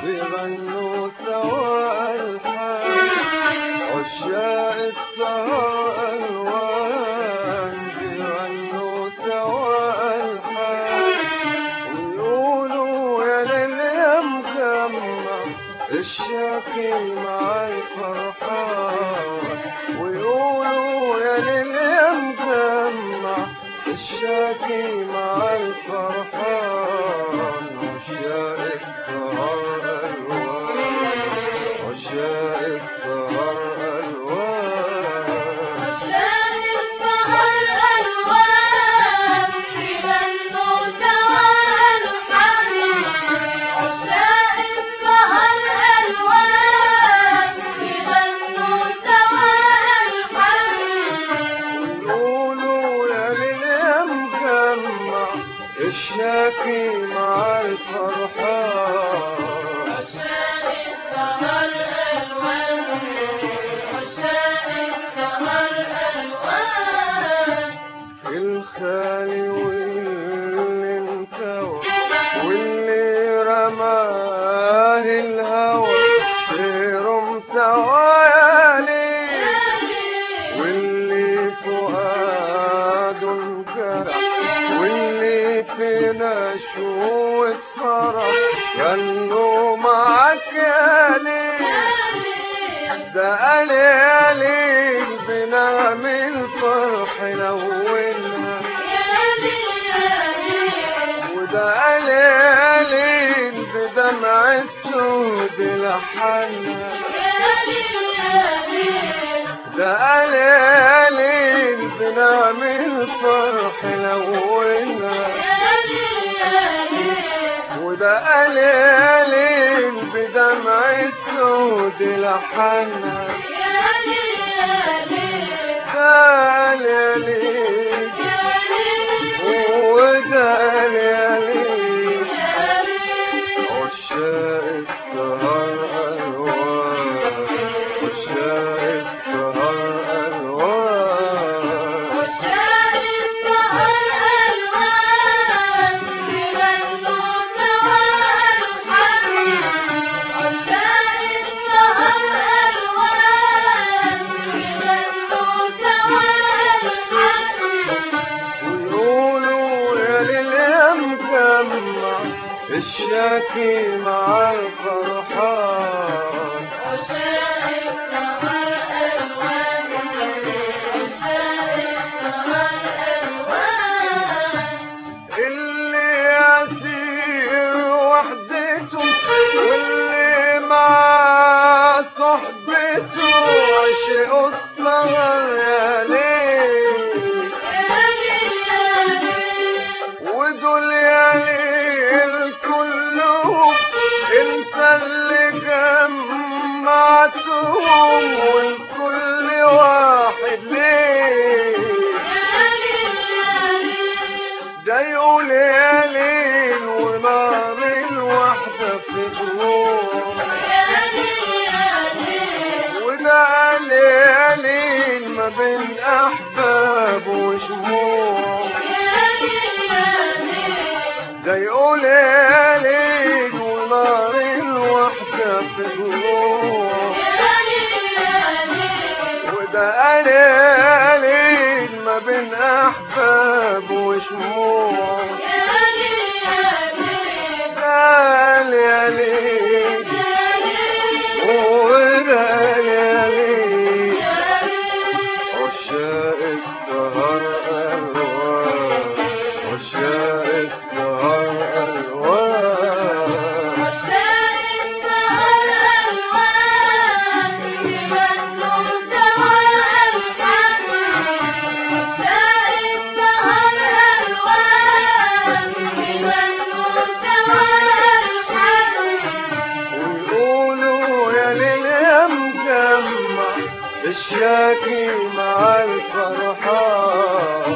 بيغنوا سوا الحان عشاق السهر ألوان بيغنوا سوا الحان ويقولوا يا ليل يا مجمع الشاكي مع الفرحان ويقولوا يا ليل يا مجمع الشاكي مع الفرحان عشاق السهر ألوان عشاق السهر ألوان عشاق السهر ألوان بيغنوا سوا الحان عشاق السهر ألوان بيغنوا سوا الحان يقولوا يا ليل يا مجمع الشاكي مع الفرحان عشاق السهر ألوان عشاق السهر ألوان الخالي واللي انكوى واللي رماه الهوى سيرهم سوا ليه واللي فؤاده انجرح واللي في نشوة فرح غنوا معاك يا ليل ده قال يا ليل بنعمل فرح لولها وده قال يا ليل بدمع السود لحنها ده قال يا ليل بنعمل فرح لولها وده قال يا ليل بدمع السود لحنها قال يا ليل وده قال يا ليل عشاق السهر ألوان عشاق السهر ألوان ويقولوا يا ليل يا مجمع الشاكي مع الفرحان اللي يسير وحدته واللي مع صحبته عشق السهر يا ليل ودول يا ليل كلهم انت اللي جمعتهم والكل واحد ليه ده يقول يا ليل ونار الوحدة في قلوب وده قال يا ليل ما بين أحباب وشموع ده يقول يا ليل ونار الوحدة في قلوب وده قال يا ليل ما بين أحباب وشموع قال يا ليل وده قال يا ليل عشاق السهر ألوان عشاق السهر ألوان ويقولوا يا ليل يا مجمع الشاكي مع الفرحان